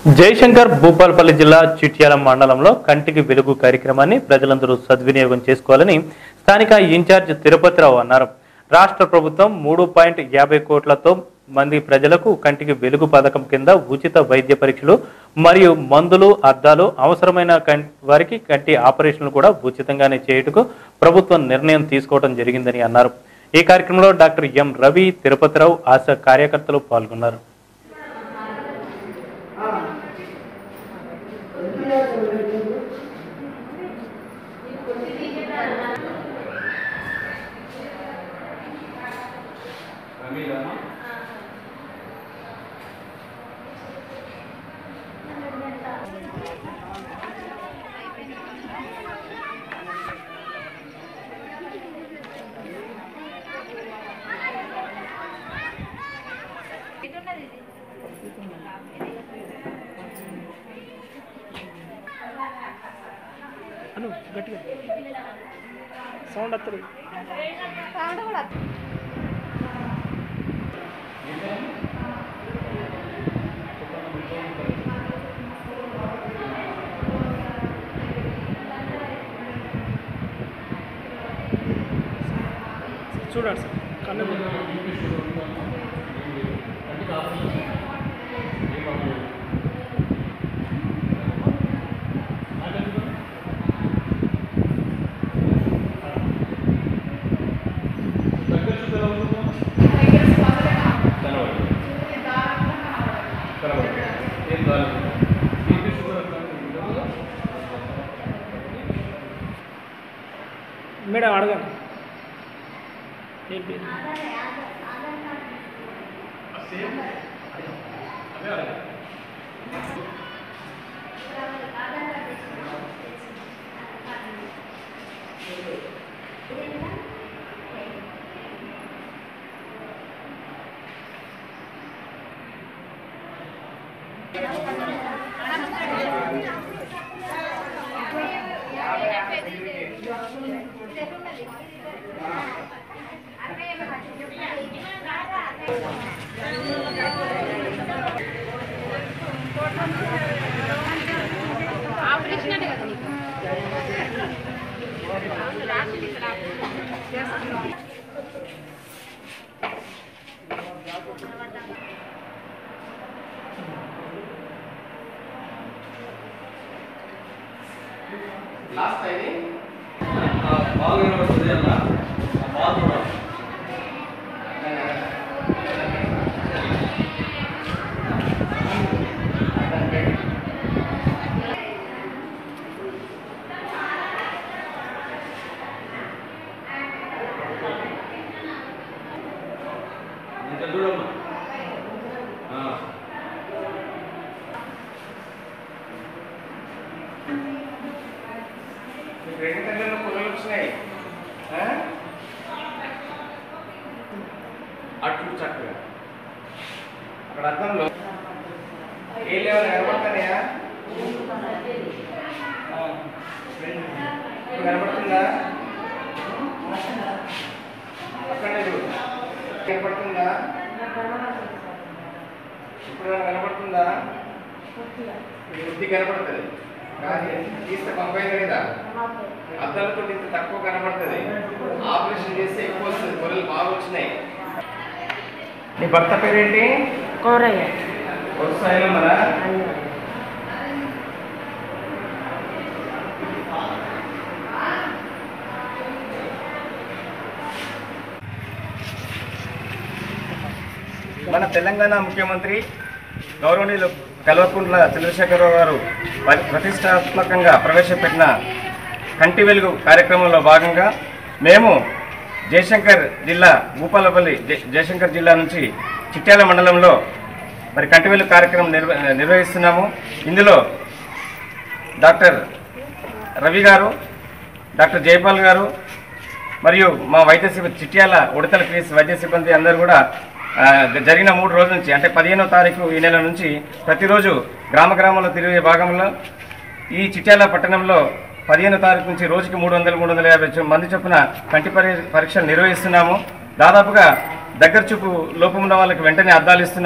జయశంకర్ భూపాలపల్లి జిల్లా చిట్యాల మండలంలో కంటికి వెలుగు కార్యక్రమాన్ని ప్రజలందరూ సద్వినియోగం చేసుకోవాలని స్థానిక ఇన్ఛార్జ్ తిరుపతిరావు అన్నారు రాష్ట్ర ప్రభుత్వం మూడు పాయింట్ యాభై కోట్లతో మంది ప్రజలకు కంటికి వెలుగు పథకం కింద ఉచిత వైద్య పరీక్షలు మరియు మందులు అద్దాలు అవసరమైన కం- వారికి కంటి ఆపరేషన్లు కూడా ఉచితంగానే చేయుటకు ప్రభుత్వం నిర్ణయం తీసుకోవడం జరిగిందని అన్నారు ఈ కార్యక్రమంలో డాక్టర్ ఎం రవి తిరుపతిరావు ఆశా కార్యకర్తలు పాల్గొన్నారు అను గట్టిగా సౌండ్ వస్తుంది చూడండి సార్ కన్ను మేడం అడగండి ఏం పేరు ఆపరేషన్ అంటే కదా నీకు రాసింది ఇక్కడ చేస్తున్నాం బాల్ కనబడుతుంది అన్న ఆ బాల్ కూడా ఇంకా చూడమ్మా ఆ. మీకు రెండు కళ్ళల్లో పొగలు వచ్చినాయి ఆ? అట్లు చక్కగా అక్కడ అద్దంలో ఏ లేవని కనబడతానయా ఆ. ఇప్పుడు కనబడుతుందా అక్కడనే చూడు కనబడుతుందా ఇప్పుడు ఏమైనా కనబడుతుందా ఇది బుద్ధి కనబడుతుంది కానీ తీస్తే పంపైంది కదా అద్దాలతో ఇంత తక్కువ కనబడుతుంది ఆపరేషన్ చేస్తే ఎక్కువ వస్తుంది గొర్రెలు బాగా వచ్చినాయి నీ భర్త పేరేంటి కోరయ్య వస్తాయిలో మరా మన తెలంగాణ ముఖ్యమంత్రి గౌరవనీయులు కల్వకుంట్ల చంద్రశేఖరరావు గారు పరి- ప్రతిష్టాత్మకంగా ప్రవేశపెట్టిన కంటి వెలుగు కార్యక్రమంలో భాగంగా మేము జయశంకర్ జిల్లా భూపాలపల్లి జయ- జయశంకర్ జిల్లా నుంచి చిట్యాల మండలంలో మరి కంటి వెలుగు కార్యక్రమం నిర్వ నిర్వహిస్తున్నాము ఇందులో డాక్టర్ రవి గారు డాక్టర్ జయపాల్ గారు మరియు మా వైద్య సిబ్బంది చిట్యాల ఉడతల పీస్ వైద్య సిబ్బంది అందరూ కూడా ఆ, జరిగిన మూడు రోజుల నుంచి అంటే పదిహేనో తారీఖు ఈ నెల నుంచి ప్రతిరోజు గ్రామ గ్రామంలో తిరిగే భాగంలో ఈ చిట్యాల పట్టణంలో పదిహేనో తారీఖు నుంచి రోజుకి మూడు వందల మూడు వందల యాభై చొ- మంది చొప్పున కంటి పరి పరీక్షలు నిర్వహిస్తున్నాము దాదాపుగా దగ్గర చూపు లోపం ఉన్న వాళ్ళకి వెంటనే అద్దాలు ఇస్తున్నాము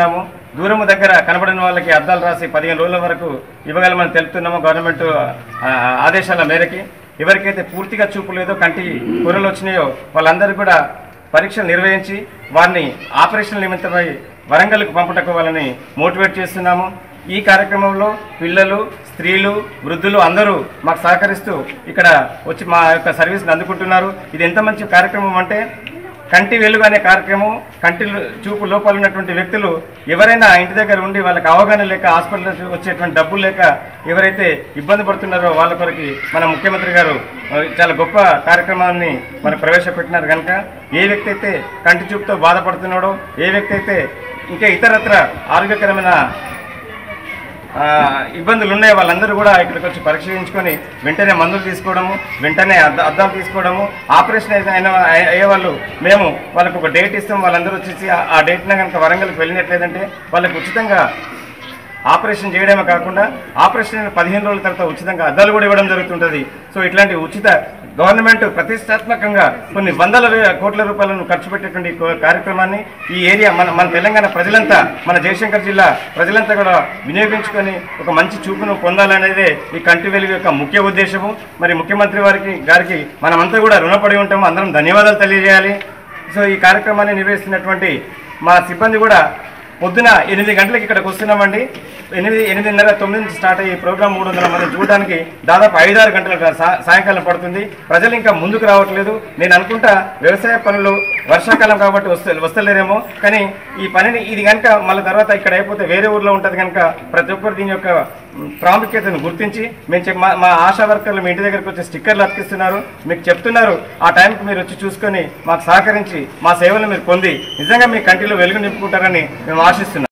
దూరము దగ్గర కనబడిన వాళ్ళకి అద్దాలు రాసి పదిహేను రోజుల వరకు ఇవ్వగలమని తెలుపుతున్నాము గవర్నమెంట్ ఆ, ఆదేశాల మేరకి ఎవరికైతే పూర్తిగా చూపు లేదో కంటి కూరలు వచ్చినాయో వాళ్ళందరూ కూడా పరీక్షలు నిర్వహించి వారిని ఆపరేషన్ నిమిత్తమై వరంగల్కు పంపటకు వాళ్ళని మోటివేట్ చేస్తున్నాము ఈ కార్యక్రమంలో పిల్లలు స్త్రీలు వృద్ధులు అందరూ మాకు సహకరిస్తూ ఇక్కడ వచ్చి మా యొక్క సర్వీస్ని అందుకుంటున్నారు ఇది ఎంత మంచి కార్యక్రమం అంటే కంటి వెలుగు అనే కార్యక్రమం కంటి చూపు లోపల ఉన్నటువంటి వ్యక్తులు ఎవరైనా ఇంటి దగ్గర ఉండి వాళ్ళకి అవగాహన లేక హాస్పిటల్ వచ్చేటువంటి డబ్బులు లేక ఎవరైతే ఇబ్బంది పడుతున్నారో వాళ్ళ కొరకు మన ముఖ్యమంత్రి గారు ఆ, చాలా గొప్ప కార్యక్రమాన్ని మనకు ప్రవేశపెట్టినారు కనుక ఏ వ్యక్తి అయితే కంటి చూపుతో బాధపడుతున్నాడో ఏ వ్యక్తి అయితే ఇంకా ఇతరత్ర ఆరోగ్యకరమైన ఆ, ఇబ్బందులు ఉన్నాయి వాళ్ళందరూ కూడా ఇక్కడికి వచ్చి పరీక్ష చేయించుకొని వెంటనే మందులు తీసుకోవడము వెంటనే అద్ద అద్దాలు తీసుకోవడము ఆపరేషన్ అయితే అయిన అయ్యే- అయ్యే వాళ్ళు మేము వాళ్ళకు ఒక డేట్ ఇస్తాం వాళ్ళందరూ వచ్చేసి ఆ- ఆ డేట్న కనుక వరంగల్కి వెళ్ళినట్లేదంటే వాళ్ళకి ఉచితంగా ఆపరేషన్ చేయడమే కాకుండా ఆపరేషన్ అయిన పదిహేను రోజుల తర్వాత ఉచితంగా అద్దాలు కూడా ఇవ్వడం జరుగుతుంటుంది సో ఇట్లాంటి ఉచిత గవర్నమెంట్ ప్రతిష్టాత్మకంగా కొన్ని వందల వే- కోట్ల రూపాయలను ఖర్చు పెట్టేటువంటి కో- కార్యక్రమాన్ని ఈ ఏరియా మన మన తెలంగాణ ప్రజలంతా మన జయశంకర్ జిల్లా ప్రజలంతా కూడా వినియోగించుకొని ఒక మంచి చూపును పొందాలనేదే ఈ కంటి వెలుగు యొక్క ముఖ్య ఉద్దేశము మరి ముఖ్యమంత్రి వారికి గారికి మనమంతా కూడా రుణపడి ఉంటాము అందరం ధన్యవాదాలు తెలియజేయాలి సో ఈ కార్యక్రమాన్ని నిర్వహిస్తున్నటువంటి మా సిబ్బంది కూడా పొద్దున ఎనిమిది గంటలకు ఇక్కడికి వస్తున్నామండి ఎనిమిది ఎనిమిదిన్నర తొమ్మిది నుంచి స్టార్ట్ అయ్యి ప్రోగ్రామ్ మూడు వందల మంది చూడడానికి దాదాపు ఐదారు గంటల సా- సాయంకాలం పడుతుంది ప్రజలు ఇంకా ముందుకు రావట్లేదు నేను అనుకుంటా వ్యవసాయ పనులు వర్షాకాలం కాబట్టి వస్తే వస్తలేరేమో కానీ ఈ పనిని ఇది కనుక మళ్ళీ తర్వాత ఇక్కడ అయిపోతే వేరే ఊర్లో ఉంటుంది కనుక ప్రతి ఒక్కరు దీని యొక్క మ్, ప్రాముఖ్యతను గుర్తించి మేము చెప్- మా- మా ఆశా వర్కర్లు మీ ఇంటి దగ్గరకు వచ్చి స్టిక్కర్లు అతికిస్తున్నారు మీకు చెప్తున్నారు ఆ టైంకి మీరు వచ్చి చూసుకొని మాకు సహకరించి మా సేవలు మీరు పొంది నిజంగా మీ కంటిలో వెలుగు నింపుకుంటారని మేము ఆశిస్తున్నాం